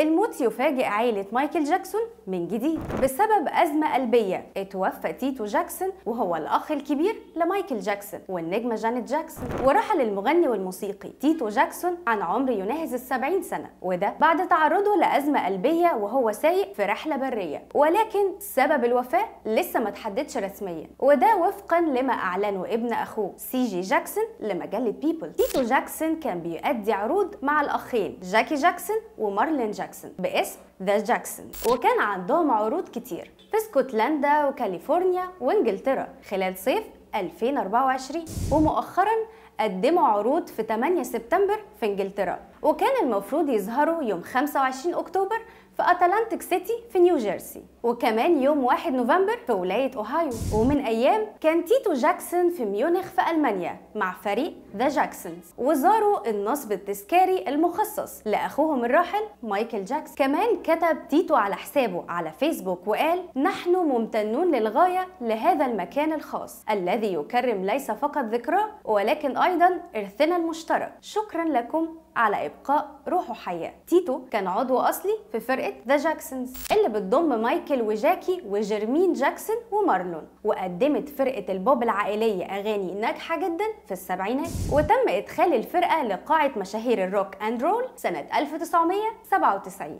الموت يفاجئ عائلة مايكل جاكسون من جديد بسبب أزمة قلبية اتوفى تيتو جاكسون وهو الأخ الكبير لمايكل جاكسون والنجمة جانيت جاكسون ورحل المغني والموسيقي تيتو جاكسون عن عمر يناهز السبعين سنة وده بعد تعرضه لأزمة قلبية وهو سايق في رحلة برية ولكن سبب الوفاة لسه ما تحددش رسميا وده وفقا لما أعلنه ابن أخوه سي جي جاكسون لمجلة بيبل تيتو جاكسون كان بيؤدي عروض مع الأخين جاكي جاكسون ومارلين جاكسون باسم ذا جاكسون وكان عندهم عروض كتير في اسكتلندا وكاليفورنيا وانجلترا خلال صيف 2024 ومؤخرا قدموا عروض في 8 سبتمبر في انجلترا وكان المفروض يظهروا يوم 25 اكتوبر في اتلانتيك سيتي في نيو جيرسي وكمان يوم 1 نوفمبر في ولاية اوهايو ومن ايام كان تيتو جاكسون في ميونخ في المانيا مع فريق ذا جاكسونز وزاروا النصب التذكاري المخصص لاخوهم الراحل مايكل جاكسون كمان كتب تيتو على حسابه على فيسبوك وقال نحن ممتنون للغاية لهذا المكان الخاص الذي يكرم ليس فقط ذكراه ولكن ايضا ارثنا المشترك شكرا لكم على ابقاء روحه حيه تيتو كان عضو اصلي في فرقه ذا جاكسونز اللي بتضم مايكل وجاكي وجيرمين جاكسون ومارلون وقدمت فرقه البوب العائليه اغاني ناجحه جدا في السبعينات وتم ادخال الفرقه لقاعه مشاهير الروك اند رول سنه 1997